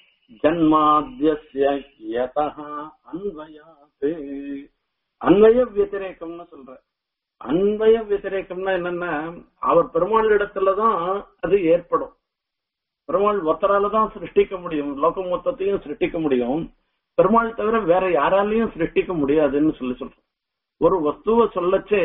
Speaker 1: ஜன்மாத்திய அன்வயாது அன்வய வத்திரேக்கம்னு சொல்ற அன்வய வத்திரேக்கம்னா என்னன்னா அவர் பெருமாள் இடத்துலதான் அது ஏற்படும் பெருமாள் ஒத்தரால தான் சிருஷ்டிக்க முடியும் லோகம் மொத்தத்தையும் சிருஷ்டிக்க முடியும் பெருமாள் தவிர வேற யாராலையும் சிருஷ்டிக்க முடியாதுன்னு சொல்லி சொல்றோம் ஒரு வஸ்துவை சொல்லச்சே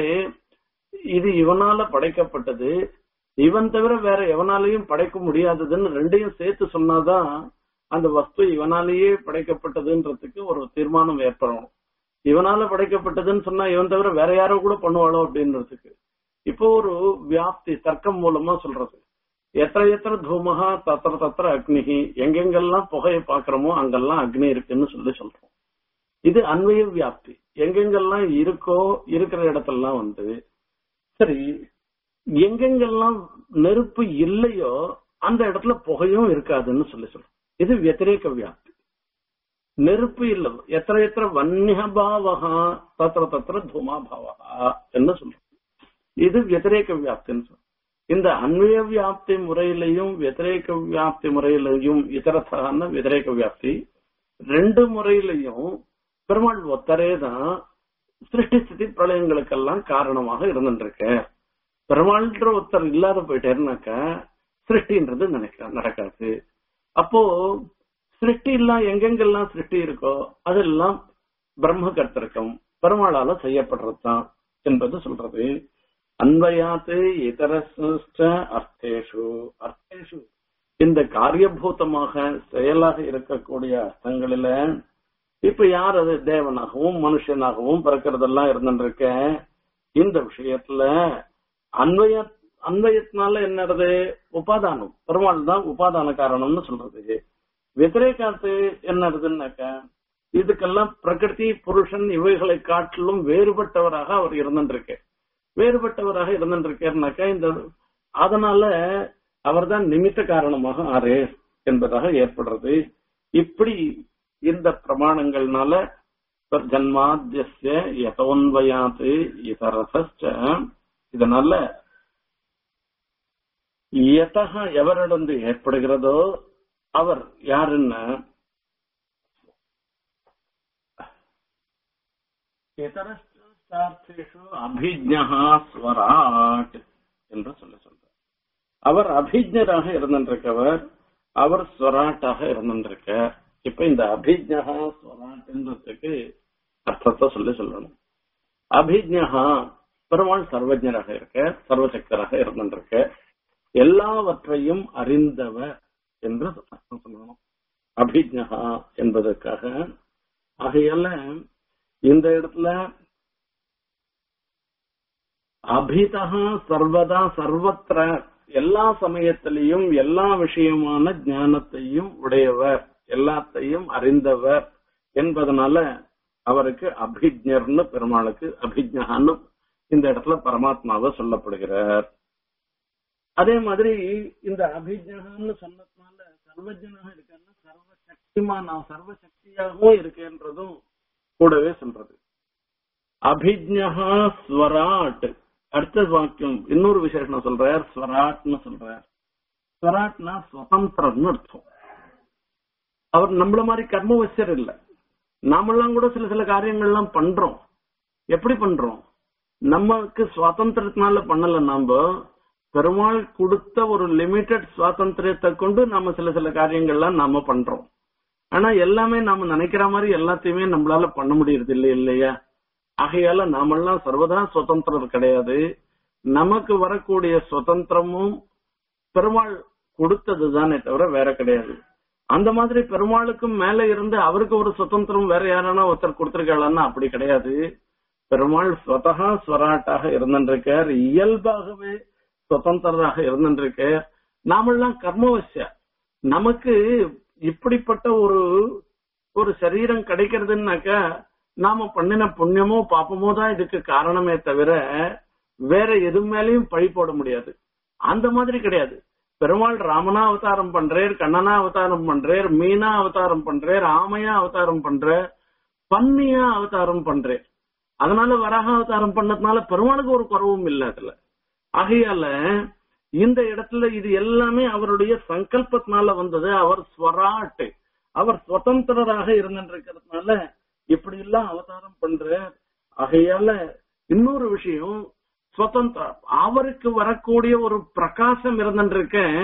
Speaker 1: இது இவனால படைக்கப்பட்டது இவன் தவிர வேற எவனாலையும் படைக்க முடியாததுன்னு ரெண்டையும் சேர்த்து சொன்னாதான் அந்த வஸ்து இவனாலேயே படைக்கப்பட்டதுன்றதுக்கு ஒரு தீர்மானம் ஏற்படும் இவனால படைக்கப்பட்டதுன்னு சொன்னா இவன் தவிர வேற யாரோ கூட பண்ணுவாளோ அப்படின்றதுக்கு இப்போ ஒரு வியாப்தி தர்க்கம் மூலமா சொல்றது எத்த எத்திர தூமகா தத்திர தத்திர அக்னிகி எங்கெங்கெல்லாம் புகையை பாக்குறோமோ அங்கெல்லாம் அக்னி இருக்குன்னு சொல்லி சொல்றோம் இது அன்வய வியாப்தி எங்கெங்கெல்லாம் இருக்கோ இருக்கிற இடத்தெல்லாம் வந்து சரி எங்கெங்கெல்லாம் நெருப்பு இல்லையோ அந்த இடத்துல புகையும் இருக்காதுன்னு சொல்லி சொல்றோம் இது வத்திரேக வியாப்தி நெருப்பு இல்ல எத்திர எத்திர வன்யபாவகா தத்திர தத்திர தூமா பாவகா என்ன சொல்றோம் இது வத்திரேக வியாப்தின்னு சொல்றோம் இந்த அன்வய வியாப்தி முறையிலையும் வத்திரேக வியாப்தி முறையிலையும் இதரத்தான வத்திரேக வியாப்தி ரெண்டு முறையிலையும் பெருமாள் ஒத்தரே தான் சிருஷ்டி ஸ்திதி பிரளயங்களுக்கெல்லாம் காரணமாக இருந்துருக்க பெருமாள்ன்ற ஒருத்தர் இல்லாத போயிட்டேருனாக்கா சிருஷ்டின்றது நினைக்க நடக்காது அப்போ சிருஷ்டி எல்லாம் எங்கெங்கெல்லாம் சிருஷ்டி இருக்கோ அதெல்லாம் பிரம்ம கர்த்தர்க்கம் பெருமாளால செய்யப்படுறதுதான் என்பது சொல்றது அன்வயாத்து இதர அர்த்தேஷு அர்த்தேஷு இந்த காரியபூதமாக செயலாக இருக்கக்கூடிய அர்த்தங்களில இப்ப யார் அது தேவனாகவும் மனுஷனாகவும் பிறக்கிறதெல்லாம் இருந்துருக்க இந்த விஷயத்துல அன்வய அன்வயத்தினால என்னது உபாதானம் பெருமாள் தான் உபாதான காரணம்னு சொல்றது வெத்திரேகாத்து என்னதுன்னாக்க இதுக்கெல்லாம் பிரகிருதி புருஷன் இவைகளை காட்டிலும் வேறுபட்டவராக அவர் இருந்துருக்கு வேறுபட்டவராக இருந்துருக்காருனாக்கா இந்த அதனால அவர் தான் நிமித்த காரணமாக ஆறு என்பதாக ஏற்படுறது இப்படி இந்த பிரமாணங்கள்னால ஜன்மாத்திய யதோன்வயாத்து இதரச இதனால எதக எவரிடந்து ஏற்படுகிறதோ அவர் யாருன்னா இதரஸ்தார்த்தேஷு அபிஜா ஸ்வராட் என்று சொல்ல சொல்றார் அவர் அபிஜராக இருந்திருக்கவர் அவர் ஸ்வராட்டாக இருந்திருக்க இப்ப இந்த அபிஜா ஸ்வராட்ன்றதுக்கு அர்த்தத்தை சொல்லி சொல்லணும் அபிஜா பெருமாள் சர்வஜராக இருக்க சர்வசக்தராக இருந்திருக்க எல்லாவற்றையும் அறிந்தவர் என்று அர்த்தம் சொல்லணும் அபிஜா என்பதற்காக ஆகையால இந்த இடத்துல அபிதா சர்வதா சர்வத்திர எல்லா சமயத்திலையும் எல்லா விஷயமான ஞானத்தையும் உடையவர் எல்லாத்தையும் அறிந்தவர் என்பதனால அவருக்கு அபிஜர்னு பெருமாளுக்கு அபிஜான்னு இந்த இடத்துல பரமாத்மாவை சொல்லப்படுகிறார் அதே மாதிரி இந்த அபிஜகான்னு சொன்னதுனால சர்வஜனாக இருக்காருன்னா சர்வ சக்திமானா சர்வ சக்தியாகவும் இருக்கேன்றதும் கூடவே சொல்றது அபிஜா ஸ்வராட் அடுத்த வாக்கியம் இன்னொரு விசேஷம் சொல்றார் ஸ்வராட்னு சொல்றார் ஸ்வராட்னா சுதந்திரம்னு அர்த்தம் அவர் நம்மள மாதிரி கர்மவசியர் இல்ல நாமெல்லாம் கூட சில சில காரியங்கள்லாம் பண்றோம் எப்படி பண்றோம் நமக்கு சுவாதந்திரத்தினால பண்ணல நாம பெருமாள் கொடுத்த ஒரு லிமிட்டட் சுவாதந்திரத்தை கொண்டு நம்ம சில சில காரியங்கள்லாம் நாம பண்றோம் ஆனா எல்லாமே நாம நினைக்கிற மாதிரி எல்லாத்தையுமே நம்மளால பண்ண முடியறது இல்லை இல்லையா ஆகையால நாமெல்லாம் சர்வதா சுதந்திரம் கிடையாது நமக்கு வரக்கூடிய சுதந்திரமும் பெருமாள் கொடுத்தது தானே தவிர வேற கிடையாது அந்த மாதிரி பெருமாளுக்கும் மேல இருந்து அவருக்கு ஒரு சுதந்திரம் வேற யாரானா ஒருத்தர் கொடுத்திருக்காளான்னா அப்படி கிடையாது பெருமாள் ஸ்வதகா ஸ்வராட்டாக இருந்திருக்கார் இயல்பாகவே சுதந்திரராக இருந்திருக்கார் நாமெல்லாம் கர்மவசியா நமக்கு இப்படிப்பட்ட ஒரு ஒரு சரீரம் கிடைக்கிறதுனாக்கா நாம பண்ணின புண்ணியமோ பாப்பமோ தான் இதுக்கு காரணமே தவிர வேற எது மேலயும் பழி போட முடியாது அந்த மாதிரி கிடையாது பெருமாள் ராமனா அவதாரம் பண்றேர் கண்ணனா அவதாரம் பண்றேர் மீனா அவதாரம் பண்றேர் ஆமையா அவதாரம் பண்ற பன்னியா அவதாரம் பண்றேன் அதனால வராக அவதாரம் பண்ணதுனால பெருமாளுக்கு ஒரு குறவும் இல்லை அதுல ஆகையால இந்த இடத்துல இது எல்லாமே அவருடைய சங்கல்பத்தினால வந்தது அவர் ஸ்வராட்டு அவர் சுதந்திரராக இருந்திருக்கிறதுனால இப்படி எல்லாம் அவதாரம் பண்ற ஆகையால இன்னொரு விஷயம் சுதந்திரம் அவருக்கு வரக்கூடிய ஒரு பிரகாசம் இருந்திருக்க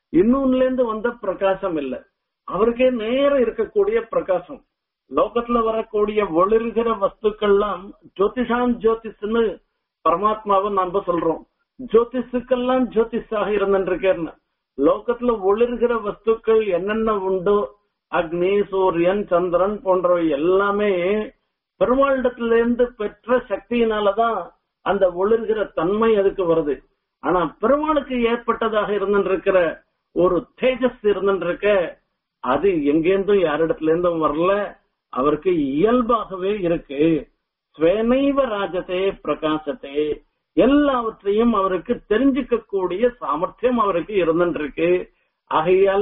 Speaker 1: இன்னொன்னுல இருந்து வந்த பிரகாசம் இல்ல அவருக்கே நேரம் இருக்கக்கூடிய பிரகாசம் லோகத்துல வரக்கூடிய ஒளிர்கிற வஸ்துக்கள்லாம் ஜோதிஷான் ஜோதிஷ்னு பரமாத்மாவை நாம சொல்றோம் ஜோதிஷுக்கெல்லாம் ஜோதிஷாக இருந்துருக்கேன்னு லோகத்துல ஒளிர்கிற வஸ்துக்கள் என்னென்ன உண்டோ அக்னி சூரியன் சந்திரன் போன்றவை எல்லாமே பெருமாளிடத்துல இருந்து பெற்ற சக்தியினாலதான் அந்த ஒளிர்கிற தன்மை அதுக்கு வருது ஆனா பெருமாளுக்கு ஏற்பட்டதாக இருந்துருக்கிற ஒரு தேஜஸ் இருந்துருக்க அது எங்கேருந்தும் யாரிடத்துல இருந்தும் வரல அவருக்கு இயல்பாகவே இருக்கு ஸ்வேனைவ ராஜதே பிரகாசத்தே எல்லாவற்றையும் அவருக்கு தெரிஞ்சுக்க கூடிய சாமர்த்தியம் அவருக்கு இருந்துருக்கு ஆகையால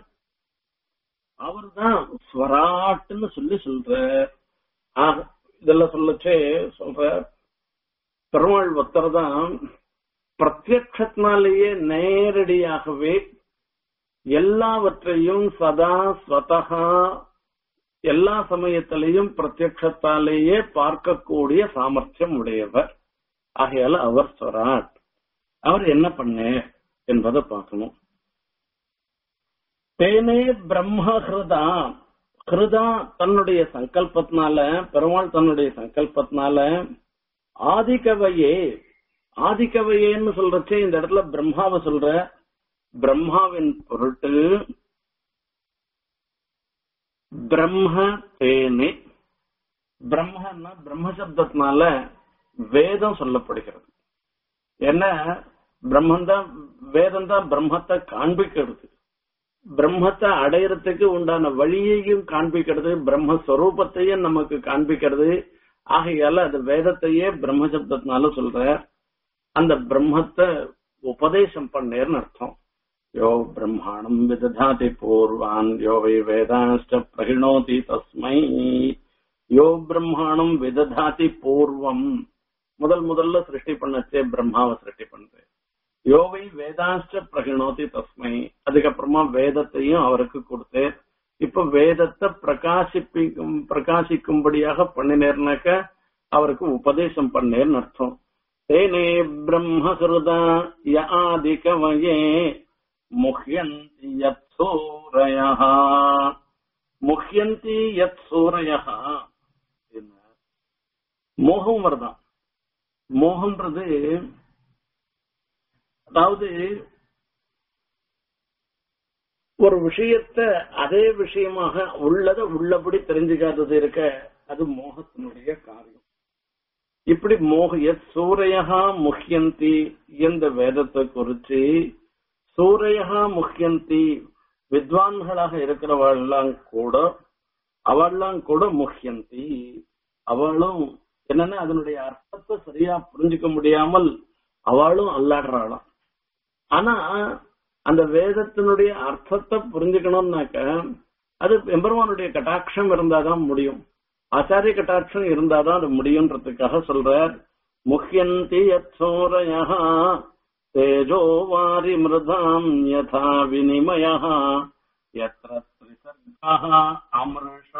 Speaker 1: அவர் தான் ஸ்வராட்டுன்னு சொல்லி சொல்ற ஆக, இதெல்லாம் சொல்லச்சே சொல்ற பெருமாள் பக்தர் தான் பிரத்யக்ஷத்தினாலேயே நேரடியாகவே எல்லாவற்றையும் சதா ஸ்வதகா எல்லா சமயத்திலையும் பிரத்யக்ஷத்தாலேயே பார்க்கக்கூடிய சாமர்த்தியம் உடையவர் ஆகையால அவர் ஸ்வராட் அவர் என்ன பண்ண என்பதை பார்க்கணும் தேனே பிரம்ம ஹிருதா ஹிருதா தன்னுடைய சங்கல்பத்தினால பெருமாள் தன்னுடைய சங்கல்பத்தினால ஆதிகவையே ஆதிகவையேன்னு சொல்றச்சே இந்த இடத்துல பிரம்மாவை சொல்ற பிரம்மாவின் பொருட்டு பிரம்ம தேனே பிரம்மன்னா பிரம்ம சப்தத்தினால வேதம் சொல்லப்படுகிறது ஏன்னா பிரம்மன் தான் வேதம் தான் பிரம்மத்தை காண்பிக்கிறது பிரம்மத்தை அடையறதுக்கு உண்டான வழியையும் காண்பிக்கிறது பிரம்மஸ்வரூபத்தையும் நமக்கு காண்பிக்கிறது ஆகையால அது வேதத்தையே பிரம்ம சப்தத்தினால சொல்ற அந்த பிரம்மத்தை உபதேசம் பண்ணேர்னு அர்த்தம் யோ பிரம்மாணம் விததாதி பூர்வான் யோ வை வேதாஷ்ட பிரகிணோதி தஸ்மை யோ பிரம்மாணம் விததாதி பூர்வம் முதல் முதல்ல சிருஷ்டி பண்ணச்சே பிரம்மாவை சிருஷ்டி பண்றேன் யோவை வேதாஷ்ட பிரகிணோதி தஸ்மை அதுக்கப்புறமா வேதத்தையும் அவருக்கு கொடுத்தேன் இப்ப வேதத்தை பிரகாசிப்பிக்கும் பிரகாசிக்கும்படியாக பண்ணினேர்னாக்க அவருக்கு உபதேசம் பண்ணேர்னு அர்த்தம் தேனே பிரம்மகிருதா யாதி கவயே முஹ்யந்தி யத் சூரயா முஹ்யந்தி யத் சூரயா மோகம் வருதான் மோகம்ன்றது அதாவது ஒரு விஷயத்த அதே விஷயமாக உள்ளத உள்ளபடி தெரிஞ்சுக்காதது இருக்க அது மோகத்தினுடைய காரியம் இப்படி மோக எத் சூரையகா முஹ்யந்தி இந்த வேதத்தை குறிச்சு சூரையகா முஹ்யந்தி வித்வான்களாக இருக்கிறவெல்லாம் கூட அவெல்லாம் கூட முஹ்யந்தி அவளும் என்னன்னா அதனுடைய அர்த்தத்தை சரியா புரிஞ்சுக்க முடியாமல் அவளும் அல்லாடுறாளாம் ஆனா அந்த வேதத்தினுடைய அர்த்தத்தை புரிஞ்சுக்கணும்னாக்க அது எம்பெருமானுடைய கட்டாட்சம் இருந்தாதான் முடியும் ஆச்சாரிய கட்டாட்சம் இருந்தாதான் அது முடியுன்றதுக்காக சொல்றார் முஹ்யந்தி யத்சோரயா தேஜோ வாரி மிருதாம் யதா வினிமய யத்ர த்ரிசர்கா அமிர்ஷா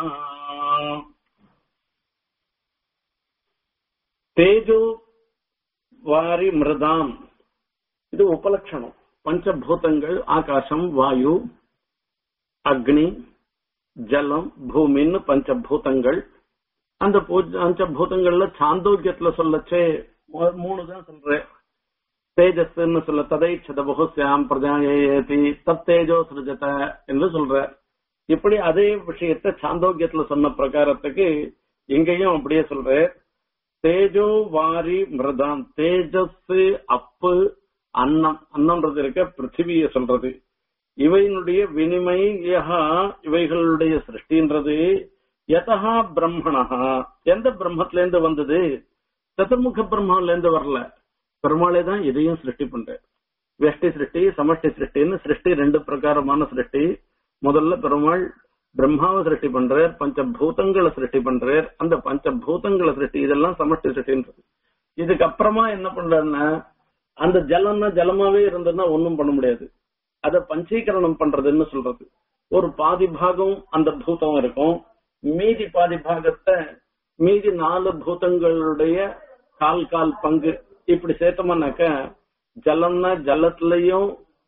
Speaker 1: தேஜோ வாரி மிருதாம் இது உபலட்சணம் பஞ்சபூதங்கள் ஆகாசம் வாயு அக்னி ஜலம் பூமின்னு பஞ்சபூதங்கள் அந்த பஞ்சபூதங்கள்ல சாந்தோக்கியத்துல சொல்லச்சே மூணு தான் சொல்றேன் தேஜஸ்ன்னு சொல்ல ததை சதபுகுஸ்யாம் பிரஜாயேதி தத்தேஜோ சிருஜத என்று சொல்ற இப்படி அதே விஷயத்த சாந்தோக்கியத்துல சொன்ன பிரகாரத்துக்கு இங்கேயும் அப்படியே சொல்ற தேஜோ வாரி மிருதாம் தேஜஸ் அப்பு அன்னம் அன்னம்ன்றது இருக்க பிருத்திவிய சொல்றது இவையினுடைய வினிமயா இவைகளுடைய சிருஷ்டின்றது யதா பிரம்மணா எந்த பிரம்மத்துல இருந்து வந்தது சதுர்முக பிரம்மல இருந்து வரல பெருமாளே தான் இதையும் சிருஷ்டி பண்ற வெஷ்டி சிருஷ்டி சமஷ்டி சிருஷ்டின்னு சிருஷ்டி ரெண்டு பிரகாரமான சிருஷ்டி முதல்ல பெருமாள் பிரம்மாவை சிருஷ்டி பண்றார் பஞ்சபூதங்களை சிருஷ்டி பண்றார் அந்த பஞ்சபூதங்களை சிருஷ்டி இதெல்லாம் சமஷ்டி சிருஷ்டின்றது இதுக்கப்புறமா என்ன பண்றாருன்னா அந்த ஜலம்னா ஜலமாவே இருந்ததுன்னா ஒண்ணும் பண்ண முடியாது அத பஞ்சீகரணம் பண்றதுன்னு சொல்றது ஒரு பாதி பாகம் அந்த பூதம் இருக்கும் மீதி பாதி பாகத்தை மீதி நாலு பூதங்களுடைய கால் கால் பங்கு இப்படி சேர்த்தோம்னாக்க ஜலம்னா ஜலத்திலையும்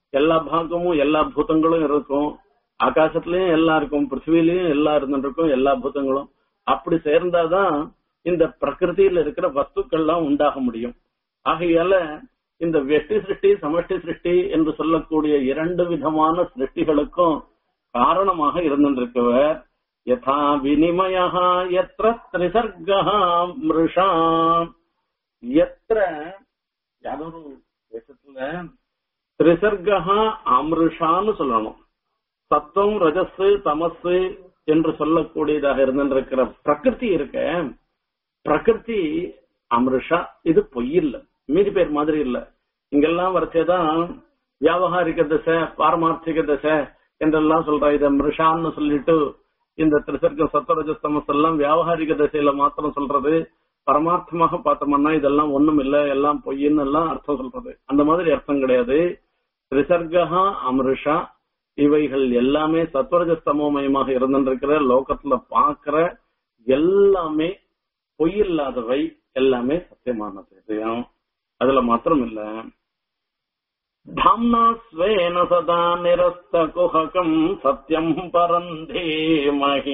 Speaker 1: எல்லா பாகமும் எல்லா பூதங்களும் இருக்கும் ஆகாசத்திலயும் எல்லாம் இருக்கும் பிருத்திவிலையும் எல்லாம் இருந்துருக்கும் எல்லா பூதங்களும் அப்படி சேர்ந்தாதான் இந்த பிரகிருதியில இருக்கிற வஸ்துக்கள்லாம் உண்டாக முடியும் ஆகையால இந்த வெஷ்டி சிருஷ்டி சமஷ்டி சிருஷ்டி என்று சொல்லக்கூடிய இரண்டு விதமான சிருஷ்டிகளுக்கும் காரணமாக இருந்திருக்கவர் யதா வினிமய எத்திர திரிசர்கா மிருஷா எத்திர யாதொரு தேசத்துல திரிசர்கா அமிருஷான்னு சொல்லணும் சத்தம் ரஜஸ் தமசு என்று சொல்லக்கூடியதாக இருந்திருக்கிற பிரகிருதி இருக்க பிரகிருதி அமிருஷா இது பொய் இல்ல மீதி பேர் மாதிரி இல்ல இங்கெல்லாம் வரைச்சேதான் வியாபகாரிக தசை பாரமார்த்திக தசை என்றெல்லாம் சொல்றா இத மிருஷான்னு சொல்லிட்டு இந்த திரிசர்க்கம் சத்வரஜஸ்தமஸ் எல்லாம் வியாபகாரிக தசையில மாத்திரம் சொல்றது பரமார்த்தமாக பார்த்தோம்னா இதெல்லாம் ஒண்ணும் இல்ல எல்லாம் பொய்ன்னு எல்லாம் அர்த்தம் சொல்றது அந்த மாதிரி அர்த்தம் கிடையாது திரிசர்கா அமிருஷா இவைகள் எல்லாமே சத்வரஜஸ்தமோமயமாக இருந்திருக்கிற லோகத்துல பாக்குற எல்லாமே பொய் இல்லாதவை எல்லாமே சத்தியமானது அதுல மாத்திரம் இல்ல தாம்னா ஸ்வேன சதா நிரஸ்த குஹகம் சத்தியம் பரந்தே மகி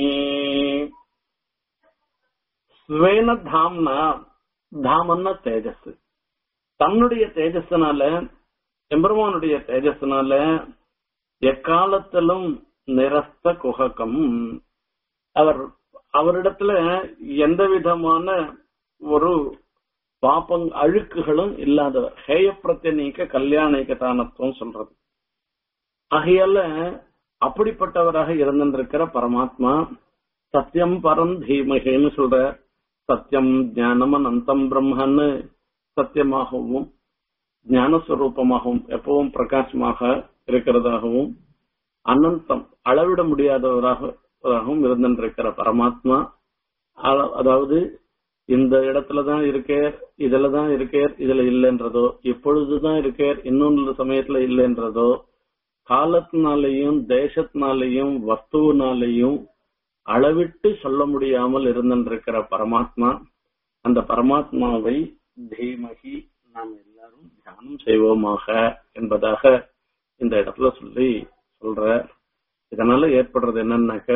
Speaker 1: ஸ்வேன தாம்னா தாமன்னா தேஜஸ் தன்னுடைய தேஜஸ்னால எம்பெருமானுடைய தேஜஸ்னால எக்காலத்திலும் நிரஸ்த குஹகம் அவர் அவரிடத்துல எந்த விதமான ஒரு பாப்பங் அழுக்குகளும் இல்லாதவர் ஹேய பிரத்யநீக்க கல்யாணிக்க தானத்துவம் சொல்றது ஆகையால அப்படிப்பட்டவராக இருந்திருக்கிற பரமாத்மா சத்தியம் பரம் தீமகேன்னு சொல்ற சத்தியம் ஞானம் அனந்தம் பிரம்மன்னு சத்தியமாகவும் ஞானஸ்வரூபமாகவும் எப்பவும் பிரகாசமாக இருக்கிறதாகவும் அனந்தம் அளவிட முடியாதவராகவும் இருந்திருக்கிற பரமாத்மா அதாவது இந்த இடத்துலதான் இருக்கேர் இதுல தான் இருக்கேர் இதுல இல்லைன்றதோ இப்பொழுதுதான் இருக்கேர் இன்னொன்று சமயத்துல இல்லைன்றதோ காலத்தினாலையும் தேசத்தினாலையும் வஸ்துவினாலையும் அளவிட்டு சொல்ல முடியாமல் இருந்திருக்கிற பரமாத்மா அந்த பரமாத்மாவை தீமகி நாம் எல்லாரும் தியானம் செய்வோமாக என்பதாக இந்த இடத்துல சொல்லி சொல்ற இதனால ஏற்படுறது என்னன்னாக்க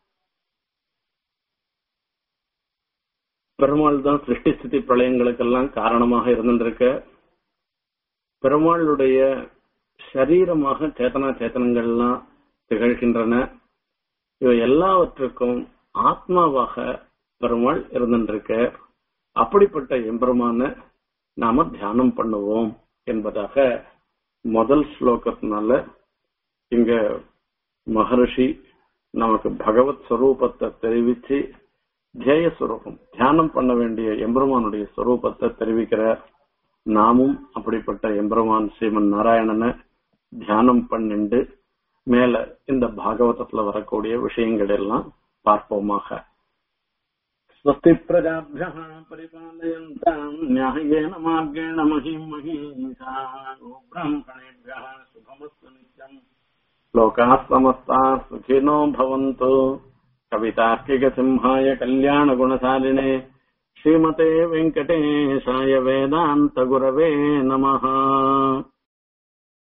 Speaker 1: பெருமாள் தான் சிருஷ்டி ஸ்திதி பிரளயங்களுக்கெல்லாம் காரணமாக இருந்திருக்க பெருமாளுடைய சரீரமாக சேத்தனா சேத்தனங்கள்லாம் திகழ்கின்றன இவை எல்லாவற்றுக்கும் ஆத்மாவாக பெருமாள் இருந்திருக்க அப்படிப்பட்ட எம்பெருமான நாம தியானம் பண்ணுவோம் என்பதாக முதல் ஸ்லோகத்தினால இங்க மகர்ஷி நமக்கு பகவத் ஸ்வரூபத்தை தெரிவிச்சு தியேய ஸ்வரூபம் தியானம் பண்ண வேண்டிய எம்பெருமானுடைய ஸ்வரூபத்தை தெரிவிக்கிறார் நாமும் அப்படிப்பட்ட எம்பெருமான் ஸ்ரீமன் நாராயணனை தியானம் பண்ணிண்டு மேல இந்த பாகவதத்துல வரக்கூடிய விஷயங்கள் எல்லாம் பார்ப்போமாக स्वस्ति प्रजाभ्यः परिपालयन्ताम् न्यायेन मार्गेण महीम् महीषा ब्राह्मणेभ्यः शुभमस्तु नित्यम् लोकाः समस्ताः सुखिनो भवन्तु कवितार्किकसिंहाय कल्याणगुणशालिने श्रीमते वेङ्कटेशाय वेदान्तगुरवे नमः